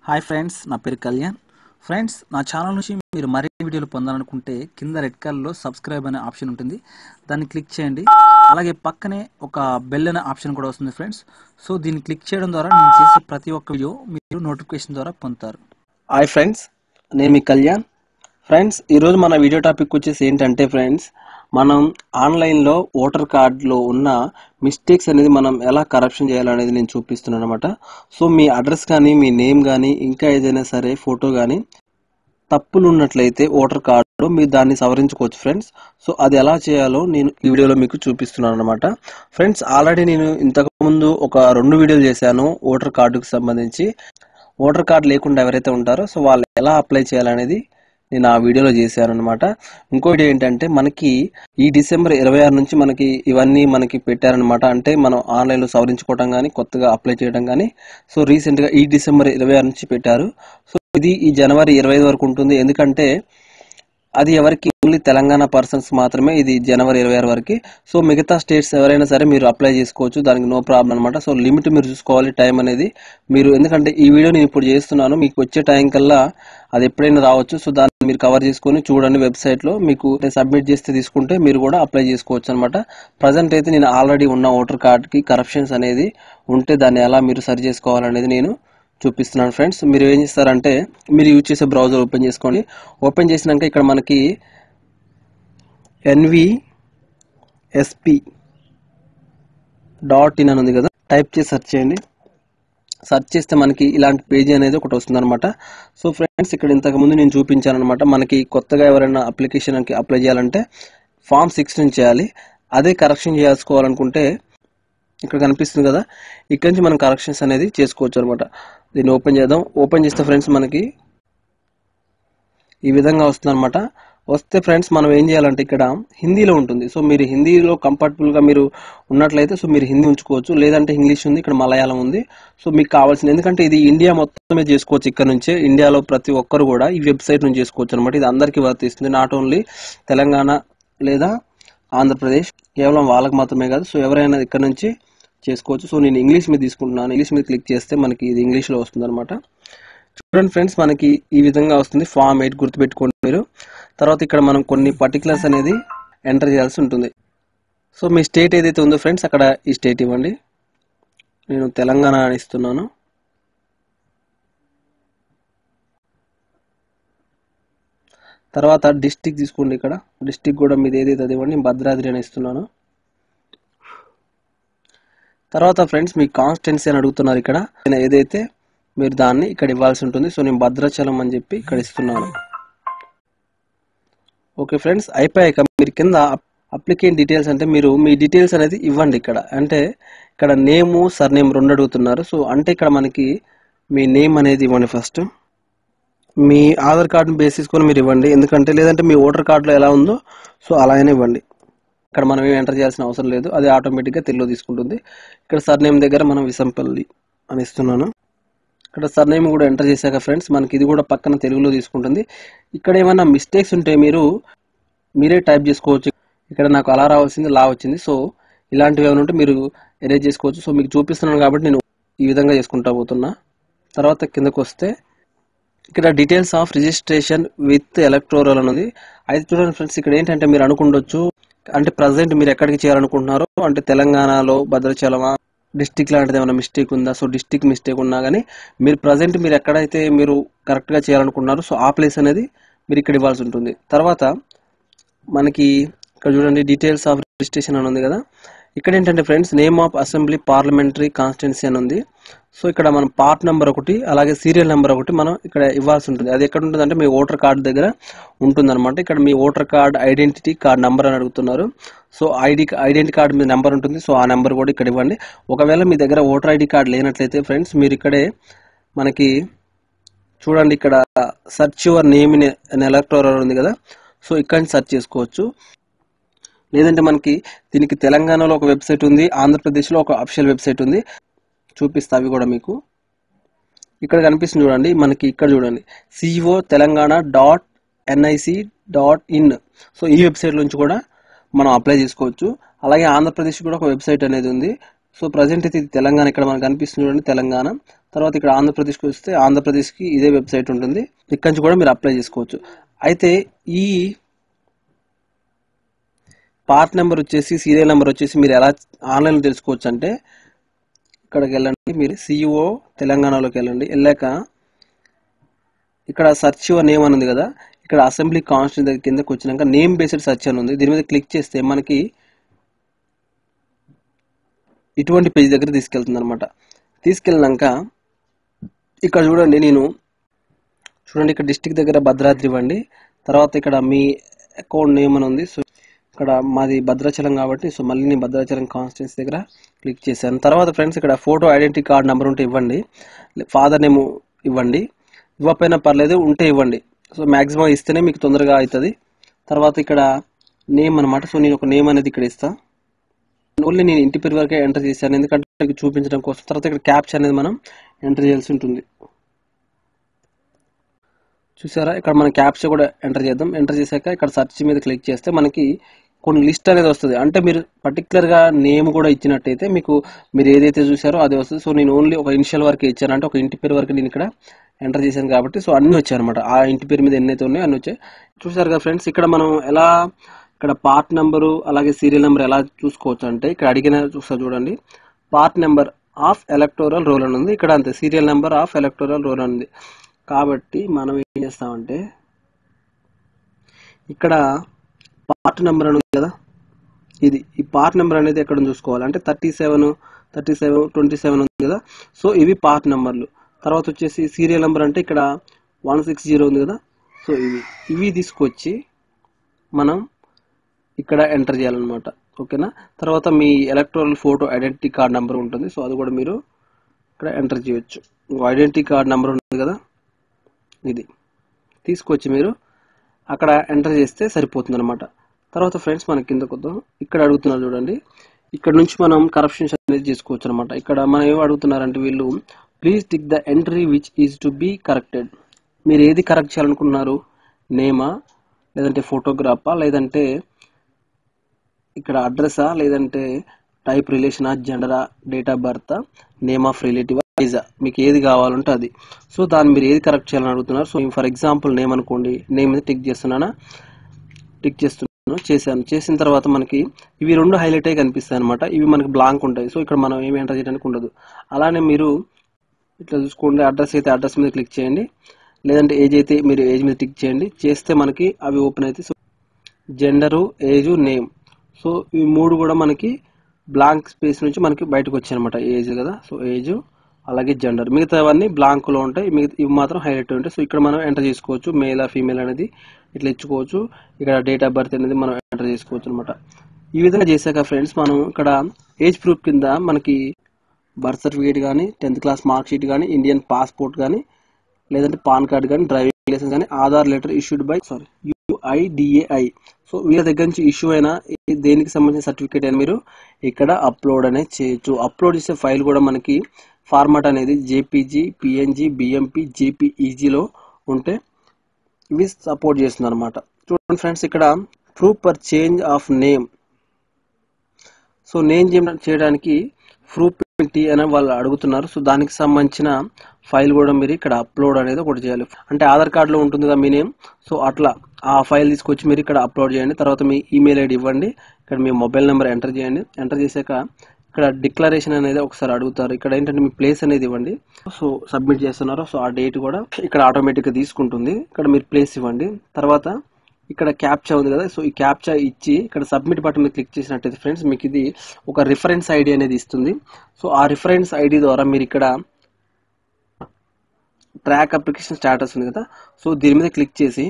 hi friends నా పేరు Kalyan friends నా ఛానల్ నుంచి మీరు మరిన్ని వీడియోలు పొందాలనుకుంటే కింద రెడ్ కలర్లో సబ్స్క్రైబ్ అనే ఆప్షన్ ఉంటుంది దాన్ని క్లిక్ చేయండి అలాగే పక్కనే ఒక బెల్ అనే ఆప్షన్ కూడా వస్తుంది ఫ్రెండ్స్ సో దీన్ని క్లిక్ చేయడం ద్వారా నేను చేసే ప్రతి ఒక్క వీడియో మీరు నోటిఫికేషన్ ద్వారా పొందుతారు హాయ్ ఫ్రెండ్స్ నేను మీ కళ్యాణ్ ఫ్రెండ్స్ ఈరోజు మన వీడియో టాపిక్ వచ్చేసి ఏంటంటే ఫ్రెండ్స్ మనం ఆన్లైన్లో ఓటర్ కార్డులో ఉన్న మిస్టేక్స్ అనేది మనం ఎలా కరప్షన్ చేయాలనేది నేను చూపిస్తున్నాను అనమాట సో మీ అడ్రస్ కానీ మీ నేమ్ కానీ ఇంకా ఏదైనా సరే ఫోటో కానీ తప్పులు ఉన్నట్లయితే ఓటర్ కార్డు మీరు దాన్ని సవరించుకోవచ్చు ఫ్రెండ్స్ సో అది ఎలా చేయాలో నేను ఈ వీడియోలో మీకు చూపిస్తున్నాను అనమాట ఫ్రెండ్స్ ఆల్రెడీ నేను ఇంతకు ముందు ఒక రెండు వీడియోలు చేశాను ఓటర్ కార్డుకు సంబంధించి ఓటర్ కార్డు లేకుండా ఎవరైతే ఉంటారో సో వాళ్ళు ఎలా అప్లై చేయాలనేది నేను ఆ వీడియోలో చేశాను అనమాట ఇంకోటి ఏంటంటే మనకి ఈ డిసెంబర్ ఇరవై ఆరు నుంచి మనకి ఇవన్నీ మనకి పెట్టారనమాట అంటే మనం ఆన్లైన్లో సవరించుకోవడం కానీ కొత్తగా అప్లై చేయడం కానీ సో రీసెంట్గా ఈ డిసెంబర్ ఇరవై ఆరు నుంచి పెట్టారు సో ఇది ఈ జనవరి ఇరవై ఐదు వరకు ఉంటుంది ఎందుకంటే అది ఎవరికి ఓన్లీ తెలంగాణ పర్సన్స్ మాత్రమే ఇది జనవరి ఇరవై ఆరు వరకు సో మిగతా స్టేట్స్ ఎవరైనా సరే మీరు అప్లై చేసుకోవచ్చు దానికి నో ప్రాబ్లం అనమాట సో లిమిట్ మీరు చూసుకోవాలి టైం అనేది మీరు ఎందుకంటే ఈ వీడియో నేను ఇప్పుడు చేస్తున్నాను మీకు వచ్చే టైం కల్లా అది ఎప్పుడైనా రావచ్చు సో దాన్ని మీరు కవర్ చేసుకొని చూడండి వెబ్సైట్లో మీకు సబ్మిట్ చేస్తే తీసుకుంటే మీరు కూడా అప్లై చేసుకోవచ్చు అనమాట ప్రజెంట్ అయితే నేను ఆల్రెడీ ఉన్న ఓటర్ కార్డ్కి కరప్షన్స్ అనేది ఉంటే దాన్ని ఎలా మీరు సరి చేసుకోవాలనేది నేను చూపిస్తున్నాను ఫ్రెండ్స్ మీరు ఏం చేస్తారంటే మీరు యూజ్ చేసే బ్రౌజర్ ఓపెన్ చేసుకోండి ఓపెన్ చేసినాక ఇక్కడ మనకి ఎన్వి ఎస్పి డాట్ ఇన్ అని ఉంది కదా టైప్ చేసి సెర్చ్ చేయండి సెర్చ్ చేస్తే మనకి ఇలాంటి పేజీ అనేది ఒకటి వస్తుంది అనమాట సో ఫ్రెండ్స్ ఇక్కడ ఇంతకు ముందు నేను చూపించాను అనమాట మనకి కొత్తగా ఎవరైనా అప్లికేషన్కి అప్లై చేయాలంటే ఫామ్ సిక్స్టీన్ చేయాలి అదే కరెక్షన్ చేసుకోవాలనుకుంటే ఇక్కడ కనిపిస్తుంది కదా ఇక్కడ నుంచి మనం కరెక్షన్స్ అనేది చేసుకోవచ్చు అనమాట దీన్ని ఓపెన్ చేద్దాం ఓపెన్ చేస్తే ఫ్రెండ్స్ మనకి ఈ విధంగా వస్తుంది అనమాట వస్తే ఫ్రెండ్స్ మనం ఏం చేయాలంటే ఇక్కడ హిందీలో ఉంటుంది సో మీరు హిందీలో కంఫర్టబుల్గా మీరు ఉన్నట్లయితే సో మీరు హిందీ ఉంచుకోవచ్చు లేదంటే ఇంగ్లీష్ ఉంది ఇక్కడ మలయాళం ఉంది సో మీకు కావాల్సింది ఎందుకంటే ఇది ఇండియా మొత్తమే చేసుకోవచ్చు ఇక్కడ నుంచే ఇండియాలో ప్రతి ఒక్కరు కూడా ఈ వెబ్సైట్ నుంచి చేసుకోవచ్చు అనమాట ఇది అందరికీ వర్తిస్తుంది నాట్ ఓన్లీ తెలంగాణ లేదా ఆంధ్రప్రదేశ్ కేవలం వాళ్ళకి మాత్రమే కాదు సో ఎవరైనా ఇక్కడ నుంచి చేసుకోవచ్చు సో నేను ఇంగ్లీష్ మీద తీసుకుంటున్నాను ఇంగ్లీష్ మీద క్లిక్ చేస్తే మనకి ఇది ఇంగ్లీష్లో వస్తుంది అనమాట చూడండి ఫ్రెండ్స్ మనకి ఈ విధంగా వస్తుంది ఫామ్ ఎయిట్ గుర్తుపెట్టుకోండి మీరు తర్వాత ఇక్కడ మనం కొన్ని పర్టికులర్స్ అనేది ఎంటర్ చేయాల్సి ఉంటుంది సో మీ స్టేట్ ఏదైతే ఉందో ఫ్రెండ్స్ అక్కడ ఈ స్టేట్ ఇవ్వండి నేను తెలంగాణ అని ఇస్తున్నాను తర్వాత డిస్టిక్ తీసుకోండి ఇక్కడ డిస్టిక్ కూడా మీది ఏదైతే అది ఇవ్వండి నేను భద్రాద్రి అని ఇస్తున్నాను తర్వాత ఫ్రెండ్స్ మీ కాన్స్టెన్సీ అని అడుగుతున్నారు ఇక్కడ నేను ఏదైతే మీరు దాన్ని ఇక్కడ ఇవ్వాల్సి ఉంటుంది సో నేను భద్రాచలం అని చెప్పి ఇక్కడ ఇస్తున్నాను ఓకే ఫ్రెండ్స్ అయిపోయాక మీరు కింద అప్లికేషన్ డీటెయిల్స్ అంటే మీరు మీ డీటెయిల్స్ అనేది ఇవ్వండి ఇక్కడ అంటే ఇక్కడ నేము సర్నేమ్ రెండు అడుగుతున్నారు సో అంటే ఇక్కడ మనకి మీ నేమ్ అనేది ఇవ్వండి ఫస్ట్ మీ ఆధార్ కార్డుని బేస్ చేసుకొని మీరు ఇవ్వండి ఎందుకంటే లేదంటే మీ ఓటర్ కార్డులో ఎలా ఉందో సో అలాగనే ఇవ్వండి ఇక్కడ మనం ఏం ఎంటర్ చేయాల్సిన అవసరం లేదు అది ఆటోమేటిక్గా తెలుగు తీసుకుంటుంది ఇక్కడ సర్నేమ్ దగ్గర మనం విసంపల్లి అని ఇస్తున్నాను ఇక్కడ సర్నేమ్ కూడా ఎంటర్ చేశాక ఫ్రెండ్స్ మనకి ఇది కూడా పక్కన తెలుగులో తీసుకుంటుంది ఇక్కడ ఏమైనా మిస్టేక్స్ ఉంటే మీరు మీరే టైప్ చేసుకోవచ్చు ఇక్కడ నాకు అలా రావాల్సింది లా వచ్చింది సో ఇలాంటివి ఏమైనా ఉంటే మీరు ఎరేజ్ చేసుకోవచ్చు సో మీకు చూపిస్తున్నాను కాబట్టి నేను ఈ విధంగా చేసుకుంటా పోతున్నా తర్వాత కిందకు వస్తే ఇక్కడ details of registration with electoral అనేది అయితే చూడండి ఫ్రెండ్స్ ఇక్కడ ఏంటంటే మీరు అనుకుండొచ్చు అంటే ప్రజెంట్ మీరు ఎక్కడికి చేయాలనుకుంటున్నారో అంటే తెలంగాణలో భద్రాచలమా డిస్టిక్ లాంటిది ఏమైనా మిస్టేక్ ఉందా సో డిస్టిక్ మిస్టేక్ ఉన్నా కానీ మీరు ప్రజెంట్ మీరు ఎక్కడైతే మీరు కరెక్ట్గా చేయాలనుకుంటున్నారో సో ఆ ప్లేస్ అనేది మీరు ఇక్కడ ఇవ్వాల్సి ఉంటుంది తర్వాత మనకి ఇక్కడ చూడండి డీటెయిల్స్ ఆఫ్ రిజిస్ట్రేషన్ అని ఉంది కదా ఇక్కడ ఏంటంటే friends name of assembly parliamentary constituency అని ఉంది సో ఇక్కడ మనం పార్ట్ నెంబర్ ఒకటి అలాగే సీరియల్ నెంబర్ ఒకటి మనం ఇక్కడ ఇవ్వాల్సి ఉంటుంది అది ఎక్కడ ఉంటుంది అంటే మీ ఓటర్ కార్డు దగ్గర ఉంటుందన్నమాట ఇక్కడ మీ voter card identity card number అని అడుగుతున్నారు సో ఐడి ఐడెంటిటీ కార్డు మీద నెంబర్ ఉంటుంది సో ఆ నెంబర్ కూడా ఇక్కడ ఇవ్వండి ఒకవేళ మీ దగ్గర ఓటర్ ఐడి కార్డు లేనట్లయితే ఫ్రెండ్స్ మీరు ఇక్కడే మనకి చూడండి ఇక్కడ search your name in electoral ఉంది కదా సో ఇక్కడ నుంచి సెర్చ్ చేసుకోవచ్చు లేదంటే మనకి దీనికి తెలంగాణలో ఒక వెబ్సైట్ ఉంది ఆంధ్రప్రదేశ్లో ఒక అఫిషియల్ వెబ్సైట్ ఉంది చూపిస్తా అవి కూడా మీకు ఇక్కడ కనిపిస్తుంది చూడండి మనకి ఇక్కడ చూడండి CEO Telangana dot NIC dot in so ఈ వెబ్సైట్ నుంచి కూడా మనం అప్లై చేసుకోవచ్చు అలాగే ఆంధ్రప్రదేశ్ కూడా ఒక వెబ్సైట్ అనేది ఉంది సో ప్రజెంట్ అయితే ఇది తెలంగాణ ఇక్కడ మనకు కనిపిస్తుంది చూడండి తెలంగాణ తర్వాత ఇక్కడ ఆంధ్రప్రదేశ్కి వస్తే ఆంధ్రప్రదేశ్కి ఇదే వెబ్సైట్ ఉంటుంది ఇక్కడి నుంచి కూడా మీరు అప్లై చేసుకోవచ్చు అయితే ఈ పార్ట్ నెంబర్ వచ్చేసి సీరియల్ నెంబర్ వచ్చేసి మీరు ఎలా ఆన్లైన్లో తెలుసుకోవచ్చు అంటే ఇక్కడికి వెళ్ళండి మీరు సిఇఓ తెలంగాణలోకి వెళ్ళండి వెళ్ళాక ఇక్కడ సర్చ్ యువర్ నేమ్ అని ఉంది కదా ఇక్కడ అసెంబ్లీ కాన్స్టిట్యూన్ దగ్గర కిందకి వచ్చినాక నేమ్ బేస్డ్ సర్చ్ అని ఉంది దీని మీద క్లిక్ చేస్తే మనకి ఇటువంటి పేజ్ దగ్గర తీసుకెళ్తుంది అనమాట తీసుకెళ్ళినాక ఇక్కడ చూడండి నేను చూడండి ఇక్కడ డిస్టిక్ దగ్గర భద్రాద్రి ఇవ్వండి తర్వాత ఇక్కడ మీ అకౌంట్ నేమ్ అని ఉంది సో ఇక్కడ మాది భద్రాచలం కాబట్టి సో మళ్ళీ నేను భద్రాచలం కాన్స్టిట్యూన్సీ దగ్గర క్లిక్ చేశాను తర్వాత ఫ్రెండ్స్ ఇక్కడ ఫోటో ఐడెంటిటీ కార్డ్ నెంబర్ ఉంటే ఇవ్వండి ఫాదర్ నేమ్ ఇవ్వండి ఇవ్వకపోయినా పర్లేదు ఉంటే ఇవ్వండి సో మ్యాక్సిమం ఇస్తేనే మీకు తొందరగా అవుతుంది తర్వాత ఇక్కడ నేమ్ అనమాట సో నేను ఒక నేమ్ అనేది ఇక్కడ ఇస్తాను ఓన్లీ నేను ఇంటి పేరు వరకే ఎంటర్ చేశాను ఎందుకంటే మీకు చూపించడం కోసం తర్వాత ఇక్కడ క్యాప్చర్ అనేది మనం ఎంటర్ చేయాల్సి ఉంటుంది చూసారా ఇక్కడ మనం క్యాప్చర్ కూడా ఎంటర్ చేద్దాం ఎంటర్ చేశాక ఇక్కడ సెర్చ్ మీద క్లిక్ చేస్తే మనకి కొన్ని లిస్ట్ అనేది వస్తుంది అంటే మీరు పర్టికులర్గా నేమ్ కూడా ఇచ్చినట్టయితే మీకు మీరు ఏదైతే చూసారో అదే వస్తుంది సో నేను ఓన్లీ ఒక ఇనిషియల్ వరకు ఇచ్చాను అంటే ఒక ఇంటి పేరు వరకు నేను ఇక్కడ ఎంటర్ చేశాను కాబట్టి సో అన్నీ వచ్చాయి అనమాట ఆ ఇంటి పేరు మీద ఎన్నైతే ఉన్నాయో అన్నీ వచ్చాయి చూసారు కదా ఫ్రెండ్స్ ఇక్కడ మనం ఎలా ఇక్కడ పార్ట్ నెంబరు అలాగే సీరియల్ నెంబర్ ఎలా చూసుకోవచ్చు అంటే ఇక్కడ అడిగిన చూస్తా చూడండి part number of electoral roll అని ఉంది ఇక్కడ అంతే serial number of electoral roll అని ఉంది కాబట్టి మనం ఏం చేస్తామంటే ఇక్కడ పార్ట్ నెంబర్ అని ఉంది కదా ఇది ఈ పార్ట్ నెంబర్ అనేది ఎక్కడ ఉంది చూసుకోవాలి అంటే thirty seven thirty seven twenty seven ఉంది కదా సో ఇవి పార్ట్ నెంబర్లు తర్వాత వచ్చేసి సీరియల్ నెంబర్ అంటే ఇక్కడ వన్ సిక్స్ జీరో ఉంది కదా సో ఇవి ఇవి తీసుకొచ్చి మనం ఇక్కడ ఎంటర్ చేయాలన్నమాట ఓకేనా తర్వాత మీ electoral photo identity card number ఉంటుంది సో అది కూడా మీరు ఇక్కడ ఎంటర్ చేయొచ్చు ఐడెంటిటీ కార్డ్ నెంబర్ ఉంటుంది కదా ఇది తీసుకొచ్చి మీరు అక్కడ ఎంటర్ చేస్తే సరిపోతుంది అనమాట తర్వాత ఫ్రెండ్స్ మన కింద కొద్దాం ఇక్కడ అడుగుతున్నారు చూడండి ఇక్కడ నుంచి మనం కరప్షన్స్ అనేది చేసుకోవచ్చు అనమాట ఇక్కడ మనం ఏం అడుగుతున్నారంటే వీళ్ళు please tick the entry which is to be corrected మీరు ఏది కరెక్ట్ చేయాలనుకున్నారు నేమా లేదంటే ఫోటోగ్రాఫా లేదంటే ఇక్కడ అడ్రసా లేదంటే టైప్ రిలేషనా జెండరా date of birth name of relative వైజా మీకు ఏది కావాలంటే అది సో దాన్ని మీరు ఏది కరెక్ట్ చేయాలని అడుగుతున్నారు సో ఫర్ ఎగ్జాంపుల్ నేమ్ అనుకోండి నేమ్ మీద టిక్ చేస్తున్నానా టిక్ చేస్తున్నాను చేశాను చేసిన తర్వాత మనకి ఇవి రెండు హైలైట్ అయ్యి కనిపిస్తాయి అనమాట ఇవి మనకి బ్లాంక్ ఉంటాయి సో ఇక్కడ మనం ఏమి ఎంటర్ చేయడానికి ఉండదు అలానే మీరు ఇట్లా చూసుకోండి అడ్రస్ అయితే అడ్రస్ మీద క్లిక్ చేయండి లేదంటే ఏజ్ అయితే మీరు ఏజ్ మీద టిక్ చేయండి చేస్తే మనకి అవి ఓపెన్ అయితే so gender age name so ఈ మూడు కూడా మనకి బ్లాంక్ స్పేస్ నుంచి మనకి బయటకు వచ్చాయి అనమాట ఏజ్ కదా సో ఏజ్ అలాగే జెండర్ మిగతావన్నీ బ్లాంక్లో ఉంటాయి మిగతా ఇవి మాత్రం హైలైట్ ఉంటాయి సో ఇక్కడ మనం ఎంటర్ చేసుకోవచ్చు మేల్ ఫీమేల్ అనేది ఇట్లా ఇచ్చుకోవచ్చు ఇక్కడ డేట్ ఆఫ్ బర్త్ అనేది మనం ఎంటర్ చేసుకోవచ్చు అనమాట ఈ విధంగా చేశాక ఫ్రెండ్స్ మనం ఇక్కడ ఏజ్ ప్రూఫ్ కింద మనకి బర్త్ సర్టిఫికేట్ కానీ టెన్త్ క్లాస్ మార్క్ షీట్ కానీ ఇండియన్ పాస్పోర్ట్ కానీ లేదంటే పాన్ కార్డ్ కానీ డ్రైవింగ్ లైసెన్స్ కానీ Aadhaar letter issued by sorry UIDAI so వీళ్ళ దగ్గర నుంచి ఇష్యూ అయిన ఈ దేనికి సంబంధించిన సర్టిఫికేట్ అని మీరు ఇక్కడ అప్లోడ్ అనేది చేయొచ్చు అప్లోడ్ చేసే ఫైల్ కూడా మనకి ఫార్మాట్ అనేది జేపీజీ పిఎన్జీ బిఎంపి జేపీఈజీలో ఉంటే ఇవి సపోర్ట్ చేస్తుంది అనమాట చూడండి ఫ్రెండ్స్ ఇక్కడ proof per change of name so name చేయడానికి ప్రూఫ్ ఏంటి అని వాళ్ళు అడుగుతున్నారు సో దానికి సంబంధించిన ఫైల్ కూడా మీరు ఇక్కడ అప్లోడ్ అనేది ఒకటి చేయాలి అంటే ఆధార్ కార్డులో ఉంటుంది కదా మీ నేమ్ సో అట్లా ఆ ఫైల్ తీసుకొచ్చి మీరు ఇక్కడ అప్లోడ్ చేయండి తర్వాత మీ ఈమెయిల్ ఐడి ఇవ్వండి ఇక్కడ మీ మొబైల్ నెంబర్ ఎంటర్ చేయండి ఎంటర్ చేశాక ఇక్కడ డిక్లరేషన్ అనేది ఒకసారి అడుగుతారు ఇక్కడ ఏంటంటే మీ ప్లేస్ అనేది ఇవ్వండి సో సబ్మిట్ చేస్తున్నారు సో ఆ డేట్ కూడా ఇక్కడ ఆటోమేటిక్గా తీసుకుంటుంది ఇక్కడ మీరు ప్లేస్ ఇవ్వండి తర్వాత ఇక్కడ క్యాప్చా ఉంది కదా సో ఈ క్యాప్చా ఇచ్చి ఇక్కడ సబ్మిట్ బటన్ మీద క్లిక్ చేసినట్టయితే ఫ్రెండ్స్ మీకు ఇది ఒక రిఫరెన్స్ ఐడి అనేది ఇస్తుంది సో ఆ రిఫరెన్స్ ఐడి ద్వారా మీరు ఇక్కడ ట్రాక్ అప్లికేషన్ స్టాటస్ ఉంది కదా సో దీని మీద క్లిక్ చేసి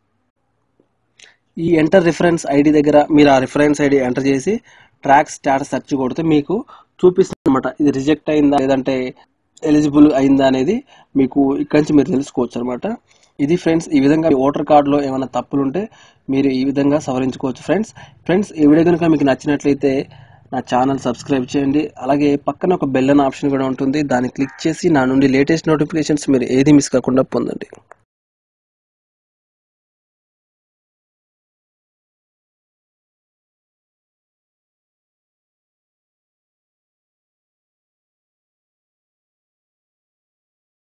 ఈ ఎంటర్ రిఫరెన్స్ ఐడి దగ్గర మీరు ఆ రిఫరెన్స్ ఐడి ఎంటర్ చేసి ట్రాక్ స్టాటస్ సెర్చ్ కొడితే మీకు చూపిస్తుంది అనమాట ఇది రిజెక్ట్ అయిందా లేదంటే ఎలిజిబుల్ అయిందా అనేది మీకు ఇక్కడి నుంచి మీరు తెలుసుకోవచ్చు అనమాట ఇది ఫ్రెండ్స్ ఈ విధంగా ఓటర్ కార్డులో ఏమైనా తప్పులు ఉంటే మీరు ఈ విధంగా సవరించుకోవచ్చు ఫ్రెండ్స్ ఫ్రెండ్స్ ఈ వీడియో కనుక మీకు నచ్చినట్లయితే నా ఛానల్ సబ్స్క్రైబ్ చేయండి అలాగే పక్కన ఒక బెల్ అనే ఆప్షన్ కూడా ఉంటుంది దాన్ని క్లిక్ చేసి నా నుండి లేటెస్ట్ నోటిఫికేషన్స్ మీరు ఏది మిస్ కాకుండా పొందండి